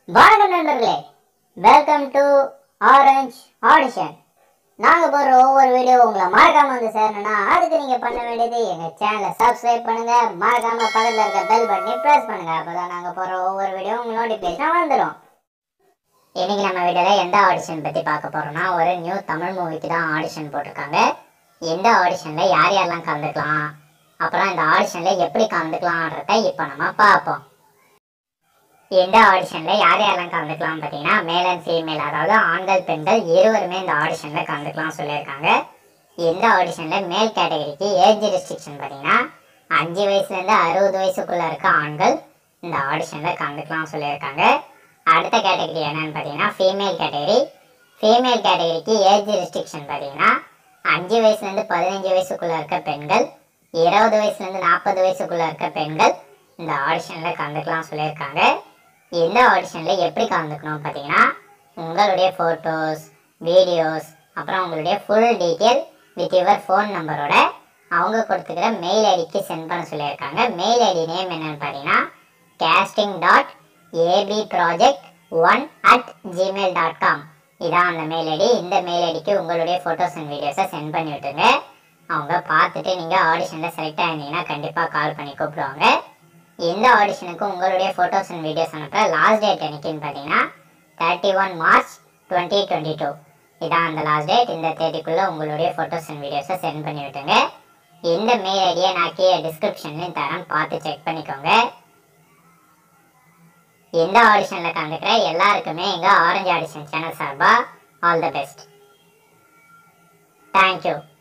வணக்கம் நண்பர்களே welcome to orange audition நாங்க போடுற ஒவ்வொரு வீடியோ உங்களை மறக்காம வந்து சேரணும்னா அதுக்கு நீங்க பண்ண வேண்டியது எங்க சேனலை சப்ஸ்கிரைப் பண்ணுங்க மறக்காம பக்கத்துல இருக்க பெல் பட்டனை பிரஸ் பண்ணுங்க அப்பதான் நாங்க போடுற ஒவ்வொரு வீடியோ உங்களுக்கு நோட்டிபிகேஷன் வந்துடும் இன்னைக்கு நம்ம வீடியோல எந்த ஆடிஷன் பத்தி பார்க்க போறோம்னா ஒரு நியூ தமிழ் மூவிக்கு தான் ஆடிஷன் போட்டிருக்காங்க எந்த ஆடிஷன்ல யார் யாரெல்லாம் கலந்துக்கலாம் அப்புறம் இந்த ஆடிஷன்ல எப்படி கலந்துக்கலாம்ன்றத இப்போ நம்ம பார்ப்போம் எந்த ஆடிஷன்ல யார் யாரெல்லாம் கலந்துக்கலாம் பார்த்தீங்கன்னா மேல் அண்ட் ஃபீமேல் அதாவது ஆண்கள் பெண்கள் இருவருமே இந்த ஆடிஷன்ல கலந்துக்கலாம் சொல்லியிருக்காங்க எந்த ஆடிஷன்ல மேல் கேட்டகரிக்கு ஏஜ் ரெஸ்ட்ரிக்ஷன் பார்த்தீங்கன்னா அஞ்சு வயசுலேருந்து அறுபது வயசுக்குள்ள இருக்க ஆண்கள் இந்த ஆடிஷன்ல கலந்துக்கலாம் சொல்லியிருக்காங்க அடுத்த கேட்டகரி என்னன்னு பார்த்தீங்கன்னா ஃபீமேல் கேட்டகரி ஃபீமேல் கேட்டகரிக்கு ஏஜ் ரெஸ்ட்ரிக்ஷன் பார்த்தீங்கன்னா அஞ்சு வயசுலேருந்து பதினஞ்சு வயசுக்குள்ள இருக்க பெண்கள் இருபது வயசுலேருந்து நாற்பது வயசுக்குள்ள இருக்க பெண்கள் இந்த ஆடிஷனில் கலந்துக்கலாம் சொல்லியிருக்காங்க இந்த ஆடிஷனில் எப்படி கலந்துக்கணும் பார்த்தீங்கன்னா உங்களுடைய ஃபோட்டோஸ் வீடியோஸ் அப்புறம் உங்களுடைய full detail with your phone நம்பரோட அவங்க கொடுத்துக்கிற மெயில் ஐடிக்கு சென்ட் பண்ண சொல்லியிருக்காங்க மெயில் ஐடி நேம் என்னன்னு பார்த்தீங்கன்னா casting dot AB project one at Gmail dot com இதான் அந்த மெயில் ஐடி இந்த மெயில் ஐடிக்கு உங்களுடைய ஃபோட்டோஸ் அண்ட் வீடியோஸை சென்ட் பண்ணி விட்டுருங்க அவங்க பார்த்துட்டு நீங்கள் ஆடிஷனில் செலக்ட் ஆயிருந்தீங்கன்னா கண்டிப்பாக கால் பண்ணி கூப்பிடுவாங்க எந்த ஆடிஷனுக்கு உங்களுடைய ஃபோட்டோஸ் அண்ட் வீடியோஸ் அனுப்ப லாஸ்ட் டேட் என்னைக்குன்னு பார்த்தீங்கன்னா thirty one March twenty twenty two இதான் அந்த லாஸ்ட் டேட் இந்த தேதிக்குள்ளே உங்களுடைய ஃபோட்டோஸ் அண்ட் வீடியோஸை சென்ட் பண்ணி விட்டுங்க இந்த மெயில் ஐடியை நான் கீழே டிஸ்கிரிப்ஷன்லையும் தரேன் பார்த்து செக் பண்ணிக்கோங்க எந்த ஆடிஷனில் கலந்துக்கிற எல்லாருக்குமே எங்கள் ஆரஞ்சு ஆடிஷன் சேனல் சார்பாக ஆல் த பெஸ்ட் தேங்க்யூ